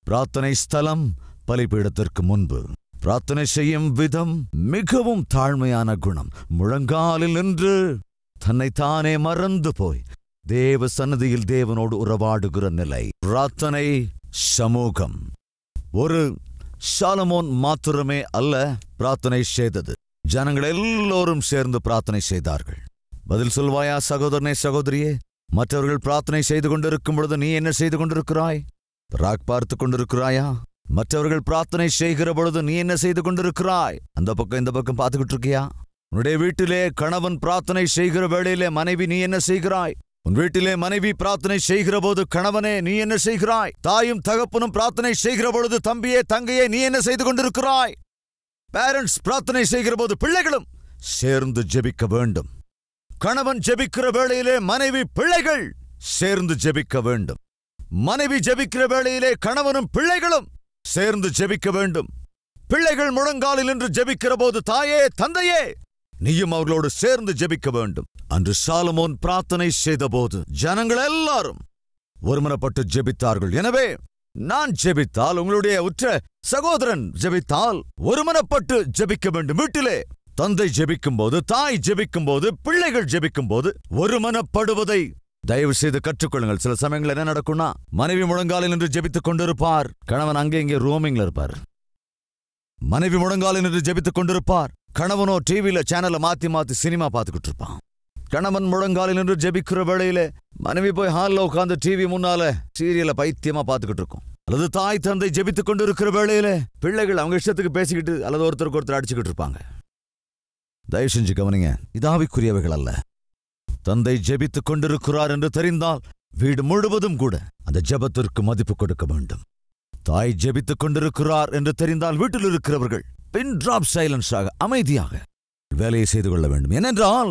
பிரார்த்தனை ஸ்தலம் பலிபீடத்திற்கு முன்பு பிரார்த்தனை செய்யும் விதம் மிகவும் தாழ்மையான குணம் முழங்காலில் நின்று தன்னைத்தானே மறந்து போய் தேவ சன்னதியில் தேவனோடு உறவாடுகிற நிலை பிரார்த்தனை சமூகம் ஒரு சாலமோன் மாத்திரமே அல்ல பிரார்த்தனை செய்தது ஜனங்கள் எல்லோரும் சேர்ந்து பிரார்த்தனை செய்தார்கள் பதில் சொல்வாயா சகோதரனே சகோதரியே மற்றவர்கள் பிரார்த்தனை செய்து கொண்டிருக்கும் பொழுது நீ என்ன செய்து கொண்டிருக்கிறாய் ராக் பார்த்து கொண்டிருக்கிறாயா மற்றவர்கள் பிரார்த்தனை செய்கிற பொழுது நீ என்ன செய்து கொண்டிருக்கிறாய் அந்த பக்கம் இந்த பக்கம் பார்த்துக்கிட்டு இருக்கியா உன்னுடைய வீட்டிலே கணவன் பிரார்த்தனை செய்கிற வேளையிலே மனைவி நீ என்ன செய்கிறாய் உன் வீட்டிலே மனைவி பிரார்த்தனை செய்கிற போது கணவனே நீ என்ன செய்கிறாய் தாயும் தகப்பனும் பிரார்த்தனை செய்கிற பொழுது தம்பியே தங்கையே நீ என்ன செய்து கொண்டிருக்கிறாய் பேரண்ட்ஸ் பிரார்த்தனை செய்கிற போது பிள்ளைகளும் சேர்ந்து ஜெபிக்க வேண்டும் கணவன் ஜெபிக்கிற வேளையிலே மனைவி பிள்ளைகள் சேர்ந்து ஜெபிக்க வேண்டும் மனைவி ஜெபிக்கிற வேளையிலே கணவனும் பிள்ளைகளும் சேர்ந்து ஜெபிக்க வேண்டும் பிள்ளைகள் முழங்காலில் நின்று ஜெபிக்கிற போது தாயே தந்தையே நீயும் அவர்களோடு சேர்ந்து ஜெபிக்க வேண்டும் அன்று சாலமோன் பிரார்த்தனை செய்தபோது ஜனங்கள் எல்லாரும் ஒருமனப்பட்டு ஜெபித்தார்கள் எனவே நான் ஜெபித்தால் உங்களுடைய உற்ற சகோதரன் ஜெபித்தால் ஒருமனப்பட்டு ஜெபிக்க வேண்டும் வீட்டிலே தந்தை ஜெபிக்கும் போது தாய் ஜெபிக்கும் போது பிள்ளைகள் ஜெபிக்கும் போது ஒருமனப்படுவதை தயவு செய்து கற்றுக்கொள்ளுங்கள் சில சமயங்கள் என்ன நடக்கும்னா மனைவி முழங்காலில் நின்று ஜெபித்துக் கொண்டிருப்பார் கணவன் அங்கே இங்கே ரோமிங்ல இருப்பார் மனைவி முழங்காலில் நின்று ஜெபித்துக் கொண்டிருப்பார் கணவனோ டிவியில சேனலை மாத்தி மாத்தி சினிமா பார்த்துக்கிட்டு இருப்பான் கணவன் முழங்காலில் நின்று ஜெபிக்கிற வேளையில மனைவி போய் ஹாலில் உட்காந்து டிவி முன்னால சீரியலை பைத்தியமா பார்த்துக்கிட்டு இருக்கும் அல்லது தாய் தந்தை ஜெபித்துக் கொண்டு இருக்கிற வேளையில பிள்ளைகள் அவங்க இஷ்டத்துக்கு பேசிக்கிட்டு அல்லது ஒருத்தருக்கு ஒருத்தர் அடிச்சுக்கிட்டு இருப்பாங்க தயவு செஞ்சு கவனிங்க இதாவிக்குரியவைகள் அல்ல தந்தை ஜெபித்துக் கொண்டிருக்கிறார் என்று தெரிந்தால் வீடு முழுவதும் கூட அந்த ஜெபத்திற்கு மதிப்பு கொடுக்க வேண்டும் தாய் ஜெபித்துக் கொண்டிருக்கிறார் என்று தெரிந்தால் வீட்டில் இருக்கிறவர்கள் பின் டிராப் சைலன்ஸாக அமைதியாக வேலையை செய்து கொள்ள வேண்டும் ஏனென்றால்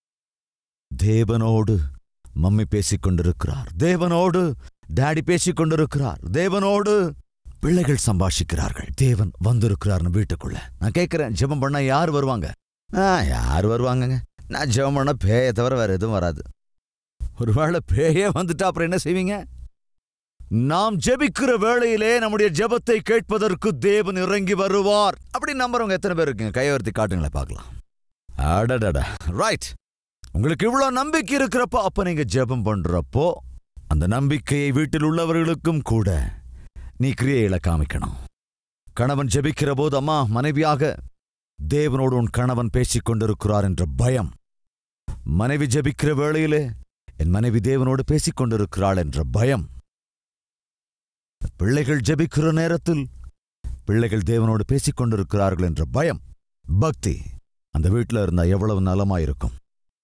தேவனோடு மம்மி பேசிக் கொண்டிருக்கிறார் தேவனோடு டாடி பேசிக் கொண்டிருக்கிறார் தேவனோடு பிள்ளைகள் சம்பாஷிக்கிறார்கள் தேவன் வந்திருக்கிறார்னு வீட்டுக்குள்ள நான் கேட்கிறேன் ஜெபம் பண்ண யார் வருவாங்க ஆ யார் வருவாங்கங்க நான் ஜெபம் பண்ண பேயை தவிர வேற எதுவும் வராது ஒருவேளை பேயே வந்துட்டா அப்புறம் என்ன செய்வீங்க நாம் ஜெபிக்கிற வேளையிலே நம்முடைய ஜெபத்தை கேட்பதற்கு தேவன் இறங்கி வருவார் அப்படி நம்புறவங்க எத்தனை பேர் இருக்கீங்க கையொருத்தி காட்டுங்களேன் பார்க்கலாம் அடடடா ரைட் உங்களுக்கு இவ்வளோ நம்பிக்கை இருக்கிறப்போ அப்ப நீங்க ஜெபம் பண்றப்போ அந்த நம்பிக்கையை வீட்டில் உள்ளவர்களுக்கும் கூட நீ கிரியையில காமிக்கணும் கணவன் ஜெபிக்கிற போது அம்மா மனைவியாக தேவனோடு உன் கணவன் பேசிக் கொண்டிருக்கிறார் என்ற பயம் மனைவி ஜெபிக்கிற வேளையிலே என் மனைவி தேவனோடு பேசிக் கொண்டிருக்கிறாள் என்ற பயம் பிள்ளைகள் ஜெபிக்கிற நேரத்தில் பிள்ளைகள் தேவனோடு பேசிக் கொண்டிருக்கிறார்கள் என்ற பயம் பக்தி அந்த வீட்டில் இருந்தா எவ்வளவு நலமாயிருக்கும்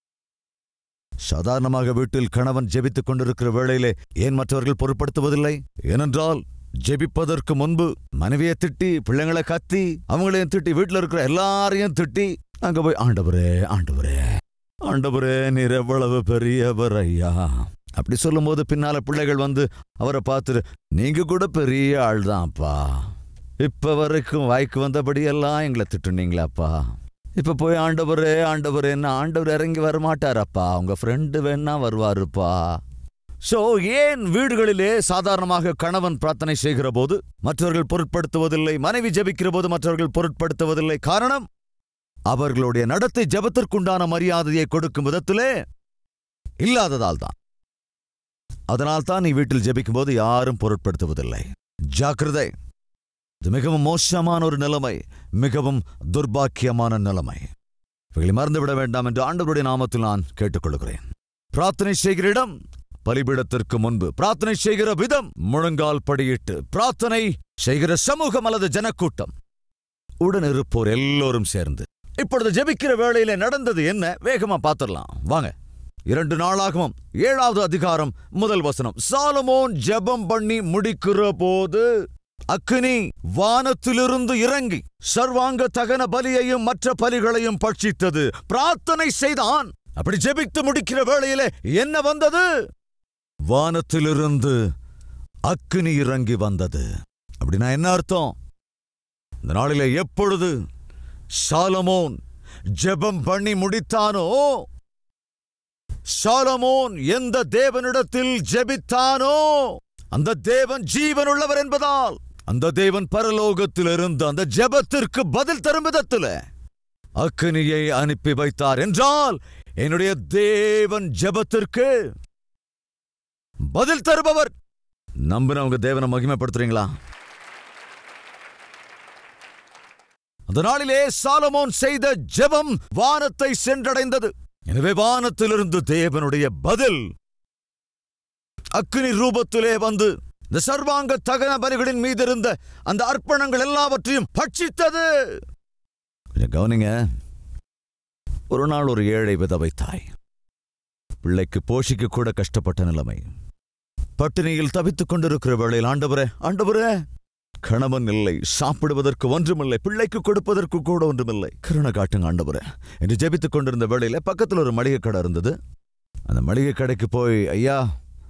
சாதாரணமாக வீட்டில் கணவன் ஜெபித்துக் கொண்டிருக்கிற வேளையிலே ஏன் மற்றவர்கள் பொருட்படுத்துவதில்லை ஏனென்றால் ஜெபிப்பதற்கு முன்பு மனைவியை திட்டி பிள்ளைங்களை கத்தி அவங்களையும் திட்டி வீட்டில் இருக்கிற எல்லாரையும் திட்டி அங்க போய் ஆண்டவரே ஆண்டவரே ஆண்டவரே நீர் எவ்வளவு பெரியவர் ஐயா அப்படி சொல்லும்போது பின்னால பிள்ளைகள் வந்து அவரை பார்த்துட்டு நீங்க கூட பெரிய ஆள்தான்ப்பா இப்ப வரைக்கும் வாய்க்கு வந்தபடியெல்லாம் எங்களை திட்டுனீங்களாப்பா இப்ப போய் ஆண்டவரே ஆண்டவரேன்னு ஆண்டவர் இறங்கி வரமாட்டாரப்பா உங்க ஃப்ரெண்டு வேணா வருவாருப்பா சோ ஏன் வீடுகளிலே சாதாரணமாக கணவன் பிரார்த்தனை செய்கிற போது மற்றவர்கள் பொருட்படுத்துவதில்லை மனைவி ஜெபிக்கிற போது மற்றவர்கள் பொருட்படுத்துவதில்லை காரணம் அவர்களுடைய நடத்தை ஜெபத்திற்குண்டான மரியாதையை கொடுக்கும் விதத்திலே இல்லாததால் தான் அதனால் தான் நீ வீட்டில் ஜெபிக்கும் போது யாரும் பொருட்படுத்துவதில்லை ஜாக்கிரதை இது மிகவும் மோசமான ஒரு நிலைமை மிகவும் துர்பாக்கியமான நிலைமை இவைகளை மறந்துவிட வேண்டாம் என்று ஆண்டவருடைய நாமத்தில் நான் கேட்டுக்கொள்கிறேன் பிரார்த்தனை செய்கிற இடம் பலிபீடத்திற்கு முன்பு பிரார்த்தனை செய்கிற விதம் முழங்கால் படியிட்டு பிரார்த்தனை செய்கிற சமூகம் அல்லது ஜனக்கூட்டம் உடன் இருப்போர் எல்லோரும் சேர்ந்து இப்பொழுது ஜெபிக்கிற வேளையிலே நடந்தது என்ன வேகமா பார்த்துடலாம் வாங்க இரண்டு நாளாகவும் ஏழாவது அதிகாரம் முதல் வசனம் சாலமோன் ஜெபம் பண்ணி முடிக்கிற போது அக்கினி வானத்திலிருந்து இறங்கி சர்வாங்க தகன பலியையும் மற்ற பலிகளையும் பட்சித்தது பிரார்த்தனை செய்தான் அப்படி ஜெபித்து முடிக்கிற வேளையிலே என்ன வந்தது வானத்திலிருந்து அக்கினி இறங்கி வந்தது அப்படின்னா என்ன அர்த்தம் இந்த நாளிலே எப்பொழுது சாலமோன் ஜெபம் பண்ணி முடித்தானோ சாலமோன் எந்த தேவனிடத்தில் ஜெபித்தானோ அந்த தேவன் ஜீவன் உள்ளவர் என்பதால் அந்த தேவன் பரலோகத்திலிருந்து அந்த ஜெபத்திற்கு பதில் தரும் விதத்தில் அக்கினியை அனுப்பி வைத்தார் என்றால் என்னுடைய தேவன் ஜெபத்திற்கு பதில் தருபவர் நம்பினவங்க தேவனை மகிமைப்படுத்துறீங்களா அந்த நாளிலே சாலமோன் செய்த ஜெபம் வானத்தை சென்றடைந்தது எனவே வானத்திலிருந்து தேவனுடைய பதில் அக்கினி ரூபத்திலே வந்து இந்த சர்வாங்க தகன பலிகளின் மீது இருந்த அந்த அர்ப்பணங்கள் எல்லாவற்றையும் பட்சித்தது கொஞ்சம் கவனிங்க ஒரு நாள் ஒரு ஏழை விதவை தாய் பிள்ளைக்கு போஷிக்க கூட கஷ்டப்பட்ட நிலைமை பட்டினியில் தவித்துக் கொண்டிருக்கிற வேளையில் ஆண்டவரே ஆண்டவரே கணவன் இல்லை சாப்பிடுவதற்கு ஒன்றுமில்லை பிள்ளைக்கு கொடுப்பதற்கு கூட ஒன்றுமில்லை கருணை காட்டுங்க ஆண்டவரே என்று ஜெபித்துக் கொண்டிருந்த வேளையில பக்கத்துல ஒரு மளிகை கடை இருந்தது அந்த மளிகை கடைக்கு போய் ஐயா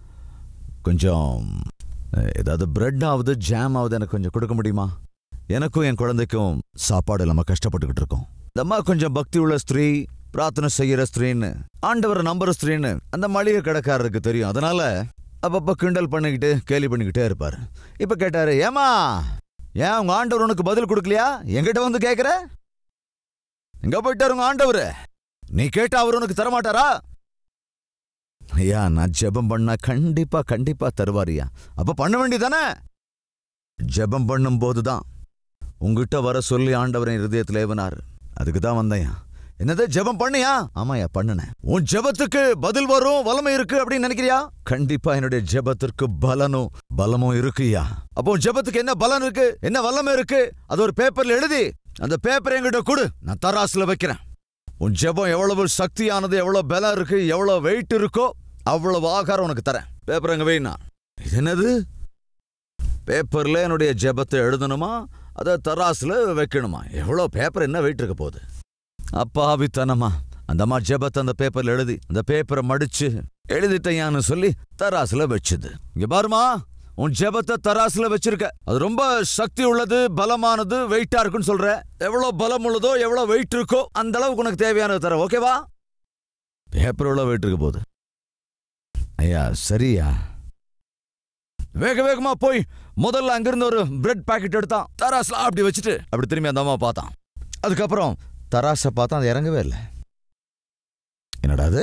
கொஞ்சம் அஹ், ஏதாவது பிரெட் ஆகுது ஜாம் ஆகுது எனக்கு கொஞ்சம் கொடுக்க முடியுமா எனக்கும் என் குழந்தைக்கும் சாப்பாடு இல்லாம கஷ்டப்பட்டுக்கிட்டு இருக்கோம் இந்த அம்மா கொஞ்சம் பக்தி உள்ள ஸ்திரீ பிரார்த்தனை செய்யற ஸ்திரீன்னு ஆண்டவரை நம்புற ஸ்திரீன்னு அந்த மளிகை கடைக்காரருக்கு தெரியும் அதனால அப்பப்ப கிண்டல் பண்ணிக்கிட்டு கேலி பண்ணிக்கிட்டே இருப்பாரு இப்ப கேட்டாரு ஏமா ஏன் உங்க ஆண்டவர் உனக்கு பதில் கொடுக்கலையா என்கிட்ட வந்து கேக்குற எங்க போயிட்டாரு உங்க ஆண்டவர் நீ கேட்டா அவர் உனக்கு தரமாட்டாரா ஐயா நான் ஜெபம் பண்ணா கண்டிப்பா கண்டிப்பா தருவாரியா அப்ப பண்ண வேண்டியதானே ஜெபம் பண்ணும் போதுதான் உங்ககிட்ட வர சொல்லி ஆண்டவரின் இருதயத்தில் ஏவனார் அதுக்கு தான் வந்தேன் என்னது ஜெபம் பண்ணியா ஆமாயா பண்ணுனேன் உன் ஜெபத்துக்கு பதில் வரும் வல்லமை இருக்கு அப்படின்னு நினைக்கிறியா கண்டிப்பா என்னுடைய ஜெபத்திற்கு பலனும் பலமும் இருக்குயா அப்போ உன் ஜெபத்துக்கு என்ன பலன் இருக்கு என்ன வல்லமை இருக்கு அது ஒரு பேப்பர்ல எழுதி அந்த பேப்பரை என்கிட்ட கொடு நான் தராசுல வைக்கிறேன் உன் ஜெபம் எவ்வளவு சக்தியானது எவ்வளவு பலம் இருக்கு எவ்வளவு வெயிட் இருக்கோ அவ்வளவு ஆகாரம் உனக்கு தரேன் பேப்பர் எங்க வைனா இது என்னது பேப்பர்ல என்னுடைய ஜெபத்தை எழுதணுமா அதை தராசுல வைக்கணுமா எவ்வளோ பேப்பர் என்ன வெயிட் இருக்க போகுது அப்பாவித்தனமா அந்த அம்மா ஜெபத்தை அந்த பேப்பர்ல எழுதி அந்த பேப்பரை மடிச்சு எழுதிட்டையான்னு சொல்லி தராசுல வச்சுது இங்க பாருமா உன் ஜெபத்தை தராசுல வச்சிருக்க அது ரொம்ப சக்தி உள்ளது பலமானது வெயிட்டா இருக்குன்னு சொல்ற எவ்வளவு பலம் உள்ளதோ எவ்வளவு வெயிட் இருக்கோ அந்த அளவுக்கு உனக்கு தேவையானது தர ஓகேவா பேப்பர் எவ்வளவு வெயிட் இருக்க போகுது ஐயா சரியா வேக வேகமா போய் முதல்ல அங்கிருந்து ஒரு பிரெட் பாக்கெட் எடுத்தான் தராஸ்ல அப்படி வச்சுட்டு அப்படி திரும்பி அந்த அம்மா பார்த்தான் அதுக்கப்புறம் தராசை பார்த்தா அது இறங்கவே இல்லை என்னடா அது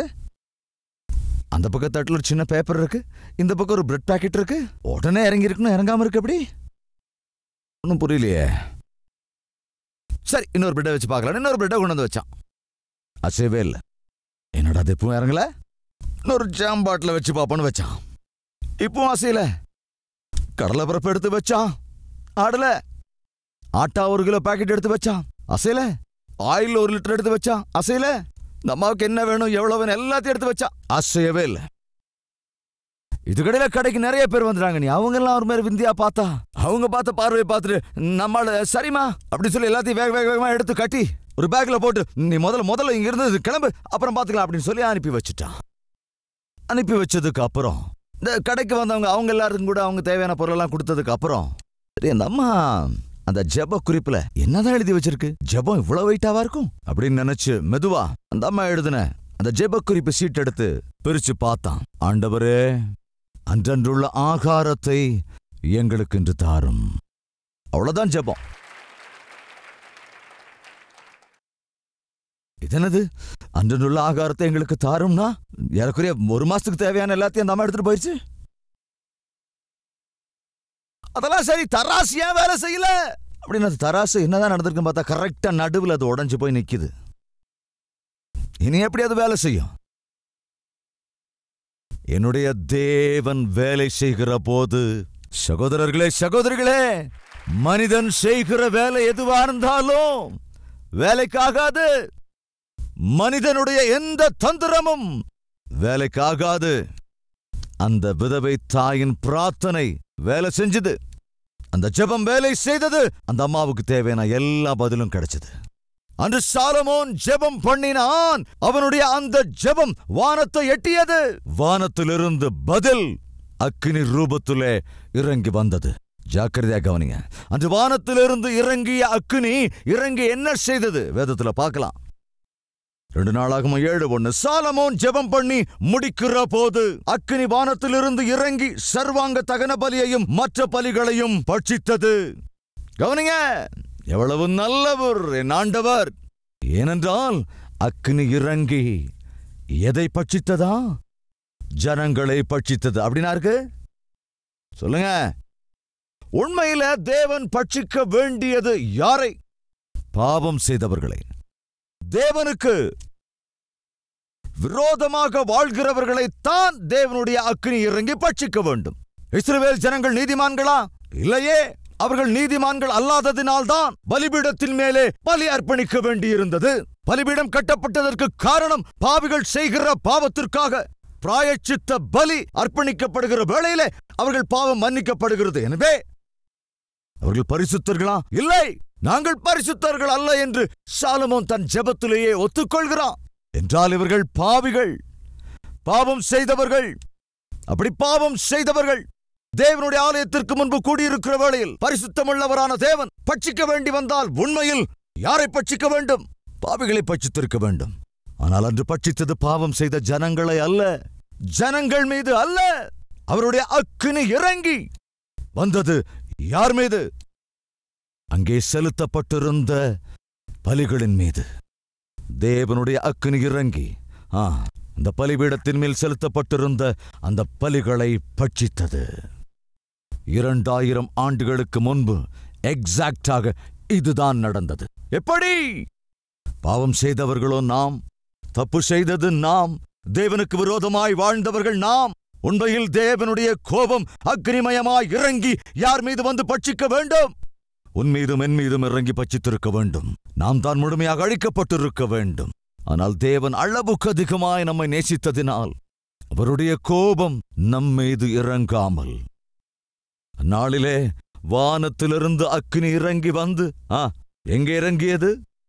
அந்த பக்கம் தட்டில் ஒரு சின்ன பேப்பர் இருக்கு இந்த பக்கம் ஒரு பிரெட் பாக்கெட் இருக்கு உடனே இறங்கி இருக்கணும் இறங்காம இருக்கு எப்படி ஒன்றும் புரியலையே சரி இன்னொரு பிரெட்டை வச்சு பார்க்கலாம் இன்னொரு பிரெட்டை கொண்டு வந்து வச்சான் அசையவே இல்லை என்னடா அது இப்பவும் இறங்கல இன்னொரு ஜாம் பாட்டில் வச்சு பார்ப்போன்னு வச்சான் இப்பவும் அசையல கடலை பருப்பு எடுத்து வச்சான் ஆடல ஆட்டா ஒரு கிலோ பாக்கெட் எடுத்து வச்சான் அசையல ஆயில் ஒரு லிட்டர் எடுத்து வச்சான் அசையல இந்த அம்மாவுக்கு என்ன வேணும் எவ்வளவு வேணும் எல்லாத்தையும் எடுத்து வச்சான் அசையவே இல்லை இதுக்கடையில கடைக்கு நிறைய பேர் வந்துட்டாங்க நீ அவங்க எல்லாம் ஒரு மாதிரி விந்தியா பார்த்தா அவங்க பார்த்த பார்வையை பார்த்துட்டு நம்மள சரிம்மா அப்படி சொல்லி எல்லாத்தையும் வேக வேக வேகமா எடுத்து கட்டி ஒரு பேக்ல போட்டு நீ முதல்ல முதல்ல இங்க இருந்து கிளம்பு அப்புறம் பாத்துக்கலாம் அப்படின்னு சொல்லி அனுப்பி வச்சுட்டான் அனுப்பி வச்சதுக்கு அப்புறம் இந்த கடைக்கு வந்தவங்க அவங்க எல்லாருக்கும் கூட அவங்க தேவையான பொருளெல்லாம் கொடுத்ததுக்கு அப்புறம் சரி அந்த அம்மா அந்த ஜெப குறிப்புல என்னதான் எழுதி வச்சிருக்கு ஜெபம் இவ்வளவு வெயிட்டாவா இருக்கும் அப்படின்னு நினைச்சு மெதுவா அந்த அம்மா எழுதின அந்த ஜெப குறிப்பு சீட் எடுத்து பிரிச்சு பார்த்தான் ஆண்டவரே அன்றன்றுள்ள ஆகாரத்தை எங்களுக்கு இன்று தாரும் அவ்வளவுதான் ஜெபம் இது என்னது அன்றன்றுள்ள ஆகாரத்தை எங்களுக்கு தாரும்னா ஏறக்குறைய ஒரு மாசத்துக்கு தேவையான எல்லாத்தையும் அந்த அம்மா எடுத்துட்டு போயிடுச்சு அதெல்லாம் சரி தராசு ஏன் வேலை செய்யல அப்படின்னு அது தராசு என்னதான் நடந்திருக்குன்னு பார்த்தா கரெக்டா நடுவில் அது உடைஞ்சு போய் நிக்குது இனி எப்படி அது வேலை செய்யும் என்னுடைய தேவன் வேலை செய்கிற போது சகோதரர்களே சகோதரிகளே மனிதன் செய்கிற வேலை எதுவா இருந்தாலும் வேலைக்காகாது மனிதனுடைய எந்த தந்திரமும் வேலைக்காகாது அந்த விதவை தாயின் பிரார்த்தனை வேலை செஞ்சது அந்த ஜெபம் வேலை செய்தது அந்த அம்மாவுக்கு தேவையான எல்லா பதிலும் கிடைச்சது அன்று சாலமோன் ஜெபம் பண்ணினான் அவனுடைய அந்த ஜெபம் வானத்தை எட்டியது வானத்திலிருந்து பதில் அக்கினி ரூபத்திலே இறங்கி வந்தது ஜாக்கிரதையா கவனிங்க அன்று வானத்திலிருந்து இறங்கிய அக்கினி இறங்கி என்ன செய்தது வேதத்துல பார்க்கலாம் ரெண்டு நாளாகம ஏழு ஒண்ணு சாலமோன் ஜெபம் பண்ணி முடிக்கிற போது அக்கினி வானத்திலிருந்து இறங்கி சர்வாங்க தகன பலியையும் மற்ற பலிகளையும் பட்சித்தது கவனிங்க எவ்வளவு நல்லவர் என் ஆண்டவர் ஏனென்றால் அக்கினி இறங்கி எதை பட்சித்ததா ஜனங்களை பட்சித்தது அப்படின்னா இருக்கு சொல்லுங்க உண்மையில தேவன் பட்சிக்க வேண்டியது யாரை பாவம் செய்தவர்களை தேவனுக்கு விரோதமாக வாழ்கிறவர்களை தான் தேவனுடைய அக்னி இறங்கி பட்சிக்க வேண்டும் இஸ்ரவேல் ஜனங்கள் நீதிமான்களா இல்லையே அவர்கள் நீதிமான்கள் அல்லாததினால்தான் பலிபீடத்தின் மேலே பலி அர்ப்பணிக்க வேண்டியிருந்தது பலிபீடம் கட்டப்பட்டதற்கு காரணம் பாவிகள் செய்கிற பாவத்திற்காக பிராயச்சித்த பலி அர்ப்பணிக்கப்படுகிற வேளையிலே அவர்கள் பாவம் மன்னிக்கப்படுகிறது எனவே அவர்கள் பரிசுத்தர்களா இல்லை நாங்கள் பரிசுத்தர்கள் அல்ல என்று சாலமோன் தன் ஜெபத்திலேயே ஒத்துக்கொள்கிறான் என்றால் இவர்கள் பாவிகள் பாவம் செய்தவர்கள் அப்படி பாவம் செய்தவர்கள் தேவனுடைய ஆலயத்திற்கு முன்பு கூடியிருக்கிற வேளையில் பரிசுத்தமுள்ளவரான தேவன் பட்சிக்க வேண்டி வந்தால் உண்மையில் யாரை பட்சிக்க வேண்டும் பாவிகளை பட்சித்திருக்க வேண்டும் ஆனால் அன்று பட்சித்தது பாவம் செய்த ஜனங்களை அல்ல ஜனங்கள் மீது அல்ல அவருடைய அக்கினி இறங்கி வந்தது யார் மீது அங்கே செலுத்தப்பட்டிருந்த பலிகளின் மீது தேவனுடைய அக்கினி இறங்கி ஆ அந்த பலிபீடத்தின் மேல் செலுத்தப்பட்டிருந்த அந்த பலிகளை பட்சித்தது இரண்டாயிரம் ஆண்டுகளுக்கு முன்பு எக்ஸாக்டாக இதுதான் நடந்தது எப்படி பாவம் செய்தவர்களோ நாம் தப்பு செய்தது நாம் தேவனுக்கு விரோதமாய் வாழ்ந்தவர்கள் நாம் உண்மையில் தேவனுடைய கோபம் அக்னிமயமாய் இறங்கி யார் மீது வந்து பட்சிக்க வேண்டும் உன் மீதும் என் மீதும் இறங்கி பட்சித்திருக்க வேண்டும் நாம் தான் முழுமையாக அழிக்கப்பட்டிருக்க வேண்டும் ஆனால் தேவன் அளவுக்கு அதிகமாய் நம்மை நேசித்ததினால் அவருடைய கோபம் நம் மீது இறங்காமல் அந்நாளிலே வானத்திலிருந்து அக்கினி இறங்கி வந்து ஆ எங்கே இறங்கியது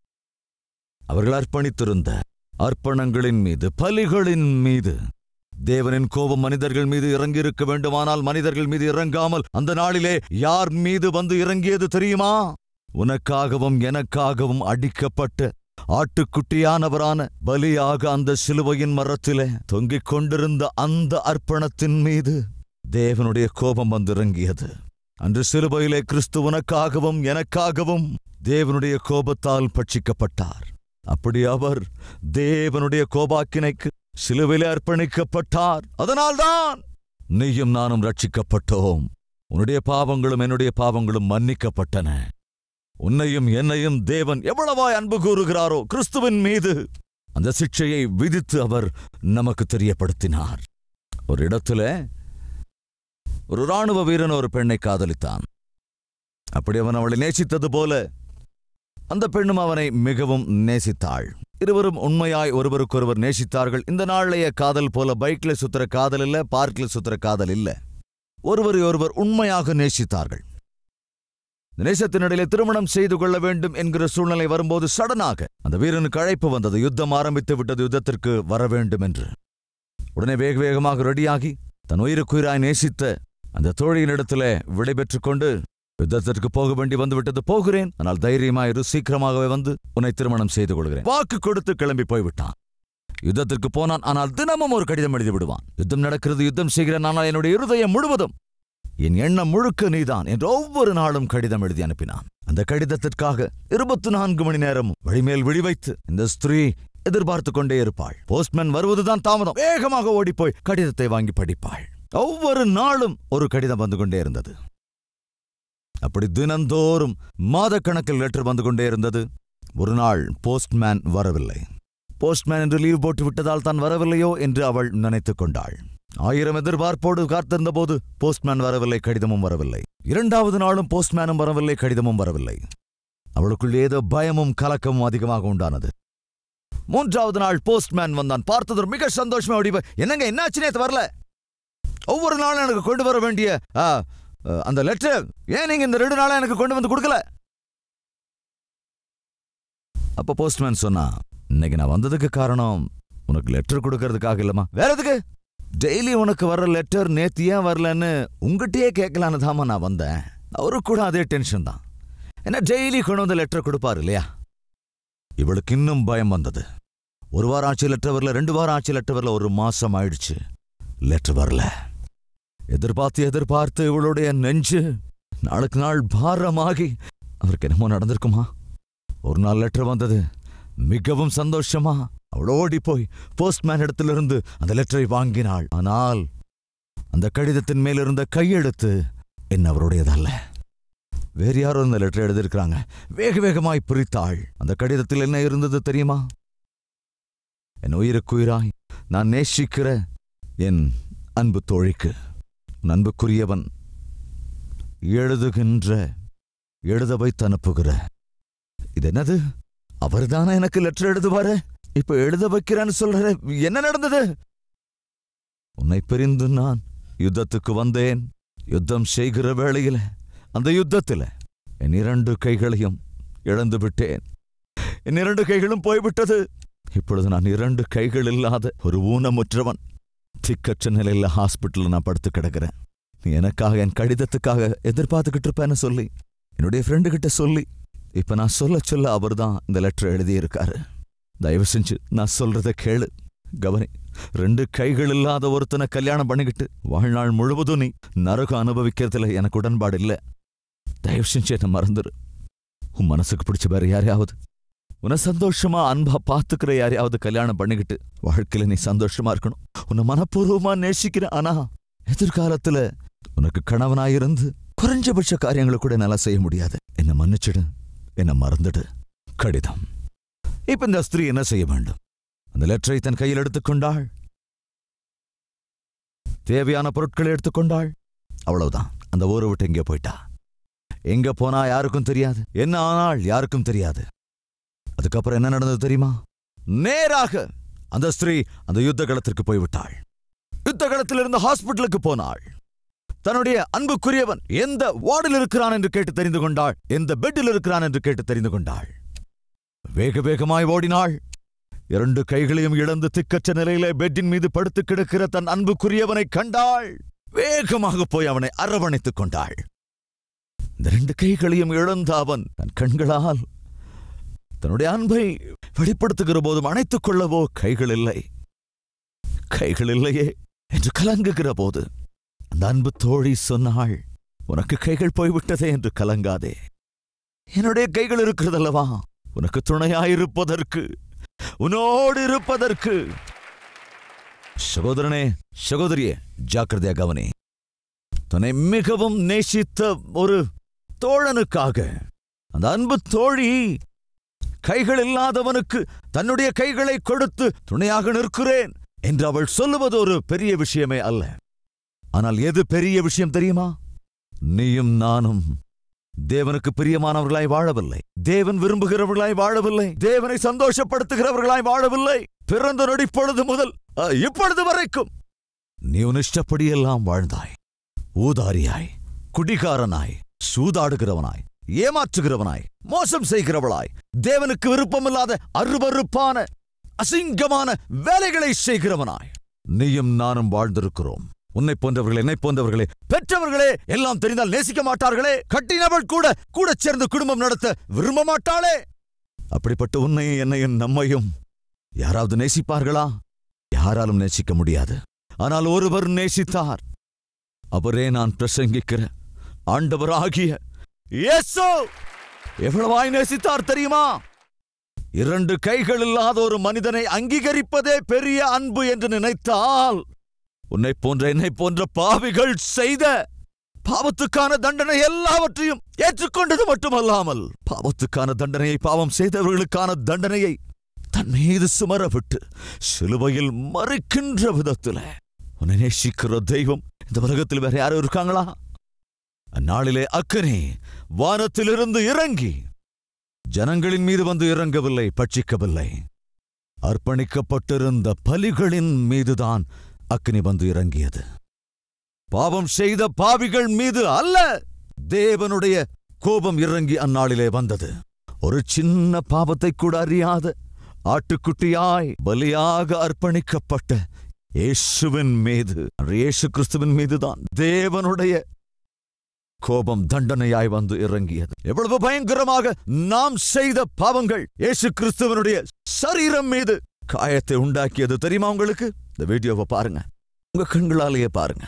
அவர்கள் அர்ப்பணித்திருந்த அர்ப்பணங்களின் மீது பலிகளின் மீது தேவனின் கோபம் மனிதர்கள் மீது இறங்கியிருக்க வேண்டுமானால் மனிதர்கள் மீது இறங்காமல் அந்த நாளிலே யார் மீது வந்து இறங்கியது தெரியுமா உனக்காகவும் எனக்காகவும் அடிக்கப்பட்ட ஆட்டுக்குட்டியானவரான பலியாக அந்த சிலுவையின் மரத்திலே தொங்கிக் கொண்டிருந்த அந்த அர்ப்பணத்தின் மீது தேவனுடைய கோபம் வந்து இறங்கியது அன்று சிலுவையிலே கிறிஸ்து உனக்காகவும் எனக்காகவும் தேவனுடைய கோபத்தால் பட்சிக்கப்பட்டார் அப்படி அவர் தேவனுடைய கோபாக்கினைக்கு சிலுவையிலே அர்ப்பணிக்கப்பட்டார் அதனால்தான் நீயும் நானும் ரட்சிக்கப்பட்டோம் உன்னுடைய பாவங்களும் என்னுடைய பாவங்களும் மன்னிக்கப்பட்டன உன்னையும் என்னையும் தேவன் எவ்வளவாய் அன்பு கூறுகிறாரோ கிறிஸ்துவின் மீது அந்த சிக்ஷையை விதித்து அவர் நமக்கு தெரியப்படுத்தினார் ஒரு இடத்துல ஒரு ராணுவ வீரன் ஒரு பெண்ணை காதலித்தான் அப்படி அவன் அவளை நேசித்தது போல அந்த பெண்ணும் அவனை மிகவும் நேசித்தாள் இருவரும் உண்மையாய் ஒருவருக்கொருவர் நேசித்தார்கள் இந்த நாளைய காதல் போல பைக்ல சுத்துற காதல் இல்ல பார்க்ல சுத்துற காதல் இல்ல ஒருவரை ஒருவர் உண்மையாக நேசித்தார்கள் இந்த நேசத்தினிடையிலே திருமணம் செய்து கொள்ள வேண்டும் என்கிற சூழ்நிலை வரும்போது சடனாக அந்த வீரனுக்கு அழைப்பு வந்தது யுத்தம் ஆரம்பித்து விட்டது யுத்தத்திற்கு வர வேண்டும் என்று உடனே வேக வேகமாக ரெடியாகி தன் உயிருக்குயிராய் நேசித்த அந்த தோழியினிடத்துல விடைபெற்றுக் கொண்டு யுத்தத்திற்கு போக வேண்டி வந்து விட்டது போகிறேன் ஆனால் தைரியமாயிரு சீக்கிரமாகவே வந்து உன்னை திருமணம் செய்து கொள்கிறேன் வாக்கு கொடுத்து கிளம்பி போய்விட்டான் யுத்தத்திற்கு போனான் ஆனால் தினமும் ஒரு கடிதம் எழுதி விடுவான் யுத்தம் நடக்கிறது யுத்தம் செய்கிறேன் ஆனால் என்னுடைய இருதயம் முழுவதும் என் எண்ணம் முழுக்க நீதான் என்று ஒவ்வொரு நாளும் கடிதம் எழுதி அனுப்பினான் அந்த கடிதத்திற்காக இருபத்தி நான்கு மணி நேரம் வழிமேல் விழி வைத்து இந்த ஸ்திரீ எதிர்பார்த்து கொண்டே இருப்பாள் போஸ்ட்மேன் வருவதுதான் தாமதம் வேகமாக ஓடிப்போய் கடிதத்தை வாங்கி படிப்பாள் ஒவ்வொரு நாளும் ஒரு கடிதம் வந்து கொண்டே இருந்தது அப்படி தினந்தோறும் மாதக்கணக்கில் லெட்டர் வந்து கொண்டே இருந்தது ஒரு நாள் போஸ்ட்மேன் வரவில்லை போஸ்ட்மேன் என்று லீவ் போட்டு விட்டதால் தான் வரவில்லையோ என்று அவள் நினைத்துக் கொண்டாள் ஆயிரம் எதிர்பார்ப்போடு காத்திருந்த போது போஸ்ட்மேன் வரவில்லை கடிதமும் வரவில்லை இரண்டாவது நாளும் போஸ்ட்மேனும் வரவில்லை கடிதமும் வரவில்லை அவளுக்குள் ஏதோ பயமும் கலக்கமும் அதிகமாக உண்டானது மூன்றாவது நாள் போஸ்ட்மேன் வந்தான் பார்த்தது மிக சந்தோஷமா ஓடி போய், என்னங்க என்னாச்சு நேத்து வரல ஒவ்வொரு நாளும் எனக்கு கொண்டு வர வேண்டிய ஆ, ஆ, அந்த லெட்டர் ஏன் நீங்க இந்த ரெண்டு நாளா எனக்கு கொண்டு வந்து கொடுக்கல அப்ப போஸ்ட்மேன் சொன்னா இன்னைக்கு நான் வந்ததுக்கு காரணம் உனக்கு லெட்டர் கொடுக்கறதுக்காக இல்லமா வேற எதுக்கு டெய்லி உனக்கு வர்ற லெட்டர் நேத்து ஏன் வரலன்னு உங்ககிட்டயே கேட்கலான்னு தாமா நான் வந்தேன் அவரு கூட அதே டென்ஷன் தான் ஏன்னா டெய்லி கொண்டு வந்து லெட்டர் கொடுப்பாரு இல்லையா இவளுக்கு இன்னும் பயம் வந்தது ஒரு வாரம் ஆச்சு லெட்டர் வரல ரெண்டு வாரம் ஆச்சு லெட்டர் வரல ஒரு மாசம் ஆயிடுச்சு லெட்டர் வரல எதிர்பார்த்து எதிர்பார்த்து இவளுடைய நெஞ்சு நாளுக்கு நாள் பாரமாகி அவருக்கு என்னமோ நடந்திருக்குமா ஒரு நாள் லெட்டர் வந்தது மிகவும் சந்தோஷமா அவள் ஓடி போய் போஸ்ட்மேன் இடத்திலிருந்து அந்த லெட்டரை வாங்கினாள் ஆனால் அந்த கடிதத்தின் மேல் இருந்த கையெழுத்து என்ன அவருடையதல்ல வேறு யாரோ இந்த லெட்டர் எழுதியிருக்கிறாங்க வேக வேகமாய் பிரித்தாள் அந்த கடிதத்தில் என்ன இருந்தது தெரியுமா என் உயிருக்குயிராய் நான் நேசிக்கிற என் அன்பு தோழிக்கு உன் அன்புக்குரியவன் எழுதுகின்ற எழுத வைத்து அனுப்புகிற இது என்னது அவர்தானே எனக்கு லெட்டர் எழுதுவாரு இப்ப எழுத வைக்கிறேன்னு சொல்ற என்ன நடந்தது உன்னை பிரிந்து நான் யுத்தத்துக்கு வந்தேன் யுத்தம் செய்கிற வேளையில அந்த யுத்தத்துல என் இரண்டு கைகளையும் இழந்து விட்டேன் என் இரண்டு கைகளும் போய்விட்டது இப்பொழுது நான் இரண்டு கைகள் இல்லாத ஒரு ஊனமுற்றவன் திக்கற்ற நிலையில ஹாஸ்பிட்டல்ல நான் படுத்து கிடக்கிறேன் நீ எனக்காக என் கடிதத்துக்காக எதிர்பார்த்துக்கிட்டு இருப்பேன்னு சொல்லி என்னுடைய ஃப்ரெண்டு கிட்ட சொல்லி இப்ப நான் சொல்ல சொல்ல அவர்தான் இந்த லெட்டர் எழுதியிருக்காரு தயவு செஞ்சு நான் சொல்றத கேளு கவனி ரெண்டு கைகள் இல்லாத ஒருத்தனை கல்யாணம் பண்ணிக்கிட்டு வாழ்நாள் முழுவதும் நீ நரகம் அனுபவிக்கிறதுல எனக்கு உடன்பாடு இல்ல தயவு செஞ்சு என்ன மறந்துரு உன் மனசுக்கு பிடிச்ச வேற யாரையாவது உன்னை சந்தோஷமா அன்பா பாத்துக்கிற யாரையாவது கல்யாணம் பண்ணிக்கிட்டு வாழ்க்கையில நீ சந்தோஷமா இருக்கணும் உன்னை மனப்பூர்வமா நேசிக்கிற ஆனா எதிர்காலத்துல உனக்கு கணவனாயிருந்து குறைஞ்சபட்ச காரியங்களை கூட நல்லா செய்ய முடியாது என்ன மன்னிச்சிடு என்ன மறந்துடு கடிதம் இப்ப இந்த ஸ்திரீ என்ன செய்ய வேண்டும் அந்த லெட்டரை தன் கையில் எடுத்துக்கொண்டாள் தேவையான பொருட்களை எடுத்துக்கொண்டாள் அவ்வளவுதான் அந்த ஊரை விட்டு எங்கே போயிட்டா எங்க போனா யாருக்கும் தெரியாது என்ன ஆனாள் யாருக்கும் தெரியாது அதுக்கப்புறம் என்ன நடந்தது தெரியுமா நேராக அந்த ஸ்திரீ அந்த யுத்த களத்திற்கு போய்விட்டாள் யுத்த களத்தில் இருந்த ஹாஸ்பிட்டலுக்கு போனாள் தன்னுடைய அன்புக்குரியவன் எந்த வார்டில் இருக்கிறான் என்று கேட்டு தெரிந்து கொண்டாள் எந்த பெட்டில் இருக்கிறான் என்று கேட்டு தெரிந்து கொண்டாள் வேக வேகமாய் ஓடினாள் இரண்டு கைகளையும் இழந்து திக்கற்ற நிலையிலே பெட்டின் மீது படுத்து கிடக்கிற தன் அன்புக்குரியவனை கண்டாள் வேகமாக போய் அவனை அரவணைத்துக் கொண்டாள் இந்த ரெண்டு கைகளையும் இழந்த அவன் தன் கண்களால் தன்னுடைய அன்பை வெளிப்படுத்துகிற போதும் அணைத்துக் கொள்ளவோ கைகள் இல்லை கைகள் இல்லையே என்று கலங்குகிற போது அந்த அன்பு தோழி சொன்னாள் உனக்கு கைகள் போய்விட்டதே என்று கலங்காதே என்னுடைய கைகள் இருக்கிறதல்லவா உனக்கு துணையாயிருப்பதற்கு உன்னோடு இருப்பதற்கு சகோதரனே சகோதரியே ஜாக்கிரதையா கவனி தன்னை மிகவும் நேசித்த ஒரு தோழனுக்காக அந்த அன்பு தோழி கைகள் இல்லாதவனுக்கு தன்னுடைய கைகளை கொடுத்து துணையாக நிற்கிறேன் என்று அவள் சொல்லுவது ஒரு பெரிய விஷயமே அல்ல ஆனால் எது பெரிய விஷயம் தெரியுமா நீயும் நானும் தேவனுக்கு பிரியமானவர்களாய் வாழவில்லை தேவன் விரும்புகிறவர்களாய் வாழவில்லை தேவனை சந்தோஷப்படுத்துகிறவர்களாய் வாழவில்லை பிறந்த நொடிப்பொழுது முதல் அ, இப்பொழுது வரைக்கும் நீ உன் இஷ்டப்படியெல்லாம் வாழ்ந்தாய் ஊதாரியாய் குடிகாரனாய் சூதாடுகிறவனாய் ஏமாற்றுகிறவனாய் மோசம் செய்கிறவளாய் தேவனுக்கு விருப்பமில்லாத அருவருப்பான அசிங்கமான வேலைகளை செய்கிறவனாய் நீயும் நானும் வாழ்ந்திருக்கிறோம் உன்னை போன்றவர்களே என்னை போன்றவர்களே பெற்றவர்களே எல்லாம் தெரிந்தால் நேசிக்க மாட்டார்களே கட்டினவள் கூட கூட சேர்ந்து குடும்பம் நடத்த விரும்ப மாட்டாளே அப்படிப்பட்ட உன்னையும் என்னையும் நம்மையும் யாராவது நேசிப்பார்களா யாராலும் நேசிக்க முடியாது ஆனால் ஒருவர் நேசித்தார் அவரே நான் பிரசங்கிக்கிற ஆண்டவராகிய இயேசு எவ்வளவாய் நேசித்தார் தெரியுமா இரண்டு கைகள் இல்லாத ஒரு மனிதனை அங்கீகரிப்பதே பெரிய அன்பு என்று நினைத்தால் உன்னை போன்ற என்னை போன்ற பாவிகள் செய்த பாவத்துக்கான தண்டனை எல்லாவற்றையும் ஏற்றுக்கொண்டது மட்டுமல்லாமல் பாவத்துக்கான தண்டனையை பாவம் செய்தவர்களுக்கான தண்டனையை தன் மீது சுமர விட்டு சிலுவையில் மறிக்கின்ற விதத்துல உன்னை நேசிக்கிற தெய்வம் இந்த உலகத்தில் வேற யாரும் இருக்காங்களா அந்நாளிலே அக்கனே வானத்திலிருந்து இறங்கி ஜனங்களின் மீது வந்து இறங்கவில்லை பட்சிக்கவில்லை அர்ப்பணிக்கப்பட்டிருந்த பலிகளின் மீதுதான் அக்னி வந்து இறங்கியது பாவம் செய்த பாவிகள் மீது அல்ல தேவனுடைய கோபம் இறங்கி அந்நாளிலே வந்தது ஒரு சின்ன பாவத்தை கூட அறியாத ஆட்டுக்குட்டியாய் பலியாக அர்ப்பணிக்கப்பட்ட இயேசுவின் மீது இயேசு கிறிஸ்துவின் மீதுதான் தேவனுடைய கோபம் தண்டனையாய் வந்து இறங்கியது எவ்வளவு பயங்கரமாக நாம் செய்த பாவங்கள் இயேசு கிறிஸ்துவனுடைய சரீரம் மீது காயத்தை உண்டாக்கியது தெரியுமா உங்களுக்கு இந்த வீடியோவை பாருங்க உங்க கண்களாலேயே பாருங்க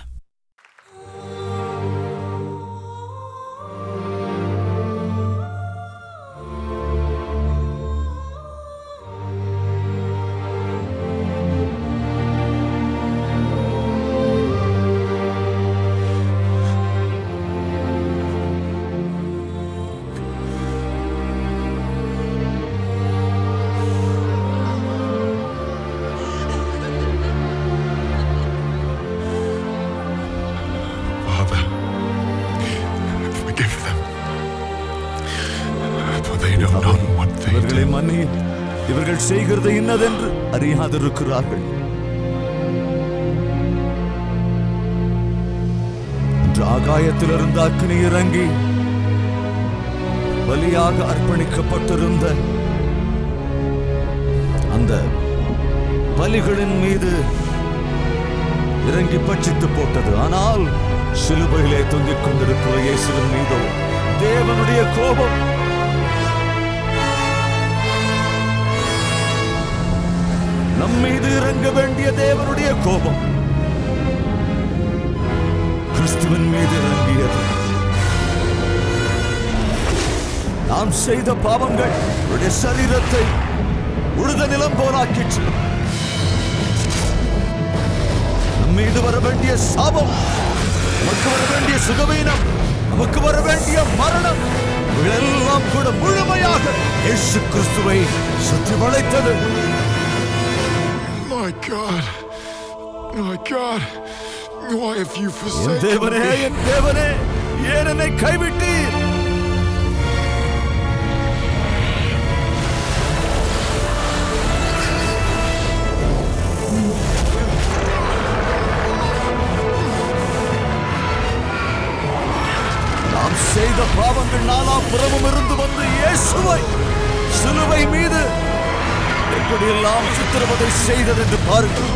Father, forgive them. For they know not what they இவர்களை do. மன்னி இவர்கள் செய்கிறது இன்னதென்று அறியாதிருக்கிறார்கள் இன்று ஆகாயத்திலிருந்து அக்னி இறங்கி பலியாக அர்ப்பணிக்கப்பட்டிருந்த அந்த பலிகளின் மீது இறங்கி பட்சித்து போட்டது ஆனால் சிலுவையிலே தொங்கிக் கொண்டிருக்கிற இயேசுவின் மீதோ தேவனுடைய கோபம் நம் மீது இறங்க வேண்டிய தேவனுடைய கோபம் கிறிஸ்துவின் மீது இறங்கியது நாம் செய்த பாவங்கள் அவருடைய சரீரத்தை உழுத நிலம் போலாக்கிற்று நம் மீது வர வேண்டிய சாபம் நமக்கு வர வேண்டிய சுகவீனம் நமக்கு வர வேண்டிய மரணம் இவைகளெல்லாம் கூட முழுமையாக இயேசு கிறிஸ்துவை சுற்றி வளைத்தது My God. My God. Why have you N forsaken தேவனே me? என் தேவனே ஏன் என்னை கைவிட்டீர் நாம் செய்த பாவங்கள் நாலாம் புறமும் இருந்து வந்து இயேசுவை சிலுவை மீது எப்படியெல்லாம் சித்திரவதை செய்தது என்று பாருங்கள்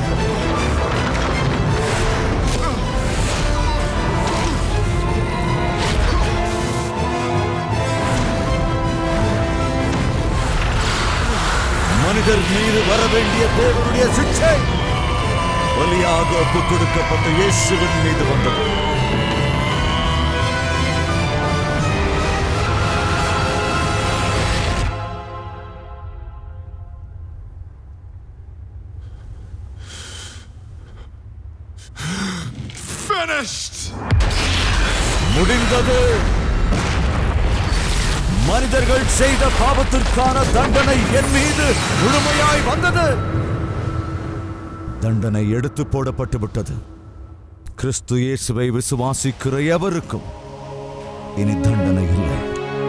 மனிதர் மீது வர வேண்டிய தேவனுடைய சிக்ஷை பலியாக ஒப்புக் கொடுக்கப்பட்ட இயேசுவின் மீது வந்தது Finished! முடிந்தது மனிதர்கள் செய்த பாவத்திற்கான தண்டனை என் மீது முழுமையாய் வந்தது தண்டனை எடுத்து போடப்பட்டு விட்டது கிறிஸ்து இயேசுவை விசுவாசிக்கிற எவருக்கும் இனி தண்டனை இல்லை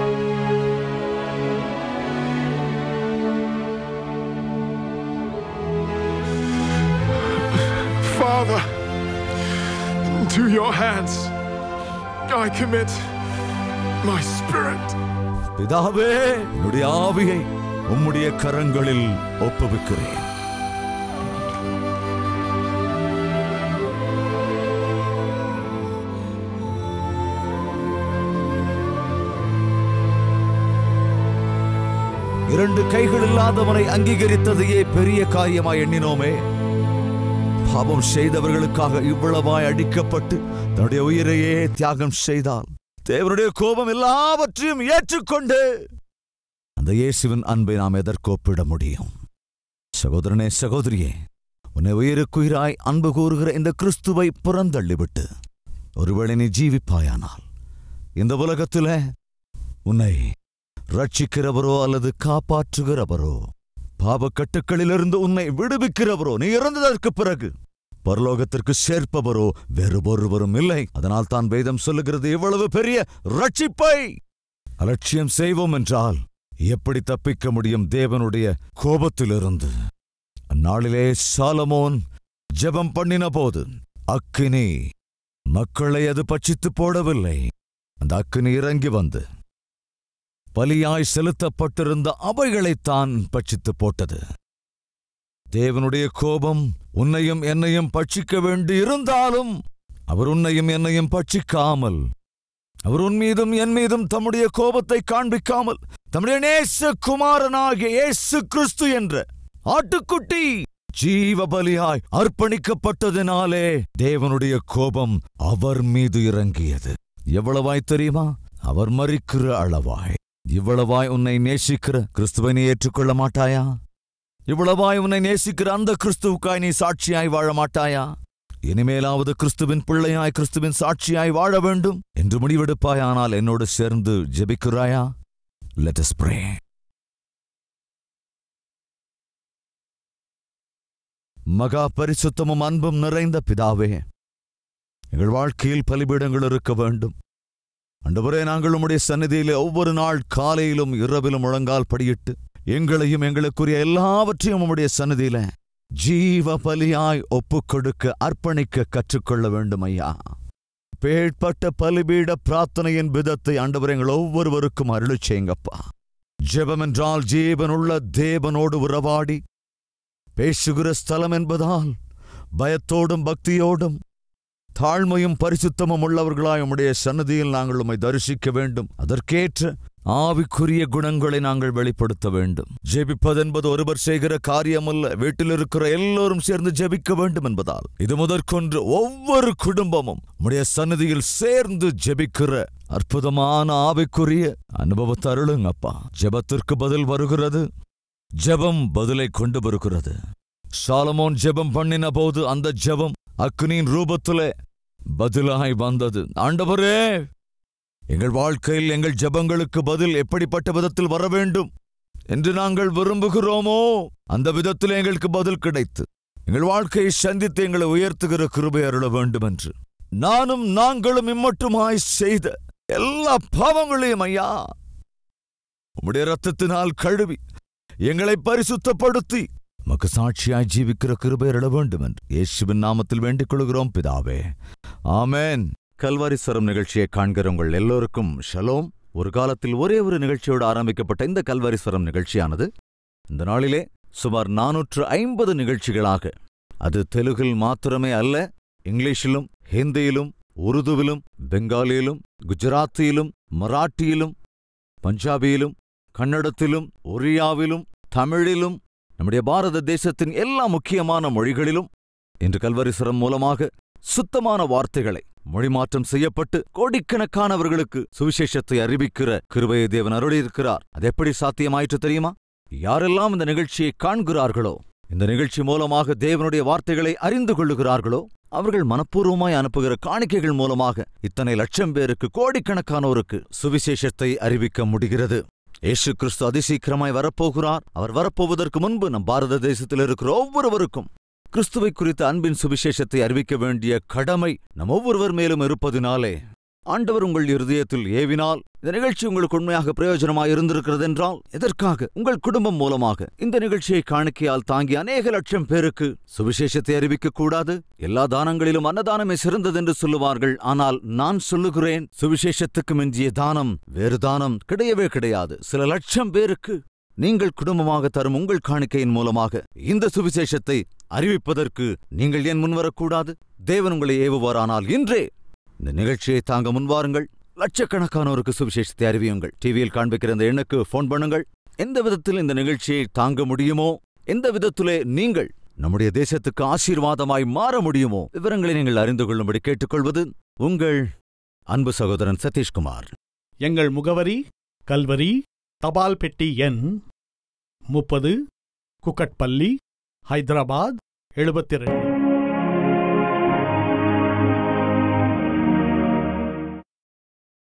Father, into your hands I commit my spirit. பிதாவே என்னுடைய ஆவியை உம்முடைய கரங்களில் ஒப்புவிக்கிறேன் இரண்டு கைகள் இல்லாதவனை அங்கீகரித்ததையே பெரிய காரியமாய் எண்ணினோமே பாவம் செய்தவர்களுக்காக இவ்வளவாய் அடிக்கப்பட்டு தன்னுடைய உயிரையே தியாகம் செய்தால் தேவனுடைய கோபம் எல்லாவற்றையும் ஏற்றுக்கொண்டு அந்த இயேசுவின் அன்பை நாம் எதற்கு ஒப்பிட முடியும் சகோதரனே சகோதரியே உன்னை உயிருக்குயிராய் அன்பு கூறுகிற இந்த கிறிஸ்துவை புறந்தள்ளிவிட்டு ஒருவேளை நீ ஜீவிப்பாயானால் இந்த உலகத்தில உன்னை ரட்சிக்கிறவரோ அல்லது காப்பாற்றுகிறவரோ பாவக்கட்டுக்களிலிருந்து உன்னை விடுவிக்கிறவரோ நீ இறந்ததற்கு பிறகு பரலோகத்திற்கு சேர்ப்பவரோ வேறு ஒருவரும் இல்லை அதனால் தான் வேதம் சொல்லுகிறது இவ்வளவு பெரிய ரட்சிப்பை அலட்சியம் செய்வோம் என்றால் எப்படி தப்பிக்க முடியும் தேவனுடைய கோபத்திலிருந்து அந்நாளிலே சாலமோன் ஜெபம் பண்ணின போது அக்கினி மக்களை அது பட்சித்து போடவில்லை அந்த அக்கினி இறங்கி வந்து பலியாய் செலுத்தப்பட்டிருந்த அவைகளைத்தான் பட்சித்து போட்டது தேவனுடைய கோபம் உன்னையும் என்னையும் பட்சிக்க வேண்டி இருந்தாலும் அவர் உன்னையும் என்னையும் பட்சிக்காமல் அவர் உன் மீதும் என் மீதும் தம்முடைய கோபத்தை காண்பிக்காமல் தம்முடைய நேச குமாரனாகிய இயேசு கிறிஸ்து என்ற ஆட்டுக்குட்டி ஜீவ பலியாய் அர்ப்பணிக்கப்பட்டதினாலே தேவனுடைய கோபம் அவர் மீது இறங்கியது எவ்வளவாய் தெரியுமா அவர் மறிக்கிற அளவாய் இவ்வளவாய் உன்னை நேசிக்கிற கிறிஸ்துவை நீ ஏற்றுக்கொள்ள மாட்டாயா இவ்வளவாய் உன்னை நேசிக்கிற அந்த கிறிஸ்துவுக்காய் நீ சாட்சியாய் வாழ மாட்டாயா இனிமேலாவது கிறிஸ்துவின் பிள்ளையாய் கிறிஸ்துவின் சாட்சியாய் வாழ வேண்டும் என்று முடிவெடுப்பாயானால் என்னோடு சேர்ந்து ஜெபிக்கிறாயா லெட் us pray மகா பரிசுத்தமும் அன்பும் நிறைந்த பிதாவே எங்கள் வாழ்க்கையில் பலிபீடங்கள் இருக்க வேண்டும் அண்டவரே நாங்கள் உம்முடைய சந்நிதியிலே ஒவ்வொரு நாள் காலையிலும் இரவிலும் முழங்கால் படியிட்டு எங்களையும் எங்களுக்குரிய எல்லாவற்றையும் உம்முடைய சந்நிதியில ஜீவ பலியாய் ஒப்புக்கொடுக்க அர்ப்பணிக்க கற்றுக்கொள்ள வேண்டும் ஐயா பேட்பட்ட பலிபீட பிரார்த்தனையின் விதத்தை ஆண்டவர் எங்கள் ஒவ்வொருவருக்கும் அருளிச் செய்யுங்கப்பா ஜெபம் என்றால் ஜீவனுள்ள தேவனோடு உறவாடி பேசுகிற ஸ்தலம் என்பதால் பயத்தோடும் பக்தியோடும் தாழ்மையும் பரிசுத்தமும் உள்ளவர்களாய் உம்முடைய சன்னதியில் நாங்கள் உம்மை தரிசிக்க வேண்டும் அதற்கேற்ற ஆவிக்குரிய குணங்களை நாங்கள் வெளிப்படுத்த வேண்டும் ஜெபிப்பதென்பது ஒருவர் செய்கிற காரியமல்ல வீட்டில் இருக்கிற எல்லோரும் சேர்ந்து ஜெபிக்க வேண்டும் என்பதால் இது முதற்கொன்று ஒவ்வொரு குடும்பமும் உம்முடைய சன்னதியில் சேர்ந்து ஜெபிக்கிற அற்புதமான ஆவிக்குரிய அனுபவத்தை அருளுங்கப்பா ஜெபத்திற்கு பதில் வருகிறது ஜெபம் பதிலை கொண்டு வருகிறது சாலமோன் ஜெபம் பண்ணின போது அந்த ஜெபம் அக்னியின் ரூபத்திலே பதிலாய் வந்தது ஆண்டவரே எங்கள் வாழ்க்கையில் எங்கள் ஜெபங்களுக்கு பதில் எப்படிப்பட்ட விதத்தில் வர வேண்டும் என்று நாங்கள் விரும்புகிறோமோ அந்த விதத்தில் எங்களுக்கு பதில் கிடைத்து எங்கள் வாழ்க்கையை சந்தித்து எங்களை உயர்த்துகிற கிருபை அருள வேண்டும் என்று நானும் நாங்களும் இம்மட்டுமாய் செய்த எல்லா பாவங்களையும் ஐயா உம்முடைய ரத்தத்தினால் கழுவி எங்களை பரிசுத்தப்படுத்தி மக்கு சாட்சியாய் ஜீவிக்கிற கிருபை அருள வேண்டும் என்று இயேசுவின் நாமத்தில் வேண்டிக் கொள்கிறோம் பிதாவே ஆமென் கல்வாரிஸ்வரம் நிகழ்ச்சியை காண்கிற உங்கள் எல்லோருக்கும் ஷலோம் ஒரு காலத்தில் ஒரே ஒரு நிகழ்ச்சியோடு ஆரம்பிக்கப்பட்ட இந்த கல்வாரிஸ்வரம் நிகழ்ச்சியானது இந்த நாளிலே சுமார் நானூற்று ஐம்பது நிகழ்ச்சிகளாக அது தெலுகில் மாத்திரமே அல்ல இங்கிலீஷிலும் ஹிந்தியிலும் உருதுவிலும் பெங்காலியிலும் குஜராத்தியிலும் மராட்டியிலும் பஞ்சாபியிலும் கன்னடத்திலும் ஒரியாவிலும் தமிழிலும் நம்முடைய பாரத தேசத்தின் எல்லா முக்கியமான மொழிகளிலும் இன்று கல்வரிசுரம் மூலமாக சுத்தமான வார்த்தைகளை மொழிமாற்றம் செய்யப்பட்டு கோடிக்கணக்கானவர்களுக்கு சுவிசேஷத்தை அறிவிக்கிற கிருபையை தேவன் அருளியிருக்கிறார் அது எப்படி சாத்தியமாயிற்று தெரியுமா யாரெல்லாம் இந்த நிகழ்ச்சியை காண்கிறார்களோ இந்த நிகழ்ச்சி மூலமாக தேவனுடைய வார்த்தைகளை அறிந்து கொள்ளுகிறார்களோ அவர்கள் மனப்பூர்வமாய் அனுப்புகிற காணிக்கைகள் மூலமாக இத்தனை லட்சம் பேருக்கு கோடிக்கணக்கானோருக்கு சுவிசேஷத்தை அறிவிக்க முடிகிறது இயேசு கிறிஸ்து அதிசீக்கிரமாய் வரப்போகிறார் அவர் வரப்போவதற்கு முன்பு நம் பாரத தேசத்தில் இருக்கிற ஒவ்வொருவருக்கும் கிறிஸ்துவை குறித்த அன்பின் சுவிசேஷத்தை அறிவிக்க வேண்டிய கடமை நம் ஒவ்வொருவர் மேலும் இருப்பதினாலே ஆண்டவர் உங்கள் இருதயத்தில் ஏவினால் இந்த நிகழ்ச்சி உங்களுக்கு உண்மையாக பிரயோஜனமாக இருந்திருக்கிறது என்றால் எதற்காக உங்கள் குடும்பம் மூலமாக இந்த நிகழ்ச்சியை காணிக்கையால் தாங்கி அநேக லட்சம் பேருக்கு சுவிசேஷத்தை அறிவிக்க கூடாது எல்லா தானங்களிலும் அன்னதானமே சிறந்தது என்று சொல்லுவார்கள் ஆனால் நான் சொல்லுகிறேன் சுவிசேஷத்துக்கு மிஞ்சிய தானம் வேறு தானம் கிடையவே கிடையாது சில லட்சம் பேருக்கு நீங்கள் குடும்பமாக தரும் உங்கள் காணிக்கையின் மூலமாக இந்த சுவிசேஷத்தை அறிவிப்பதற்கு நீங்கள் ஏன் முன்வரக்கூடாது தேவன் உங்களை ஏவுவாரானால் இன்றே இந்த நிகழ்ச்சியை தாங்க முன்வாருங்கள் லட்சக்கணக்கானோருக்கு சுவிசேஷத்தை அறிவியுங்கள் டிவியில் காண்பிக்கிற இந்த எண்ணுக்கு ஃபோன் பண்ணுங்கள் எந்த விதத்தில் இந்த நிகழ்ச்சியை தாங்க முடியுமோ எந்த விதத்திலே நீங்கள் நம்முடைய தேசத்துக்கு ஆசீர்வாதமாய் மாற முடியுமோ விவரங்களை நீங்கள் அறிந்து கொள்ளும்படி கேட்டுக்கொள்வது உங்கள் அன்பு சகோதரன் சதீஷ்குமார் எங்கள் முகவரி கல்வரி தபால் பெட்டி எண் முப்பது குக்கட்பள்ளி ஹைதராபாத் எழுபத்தி ரெண்டு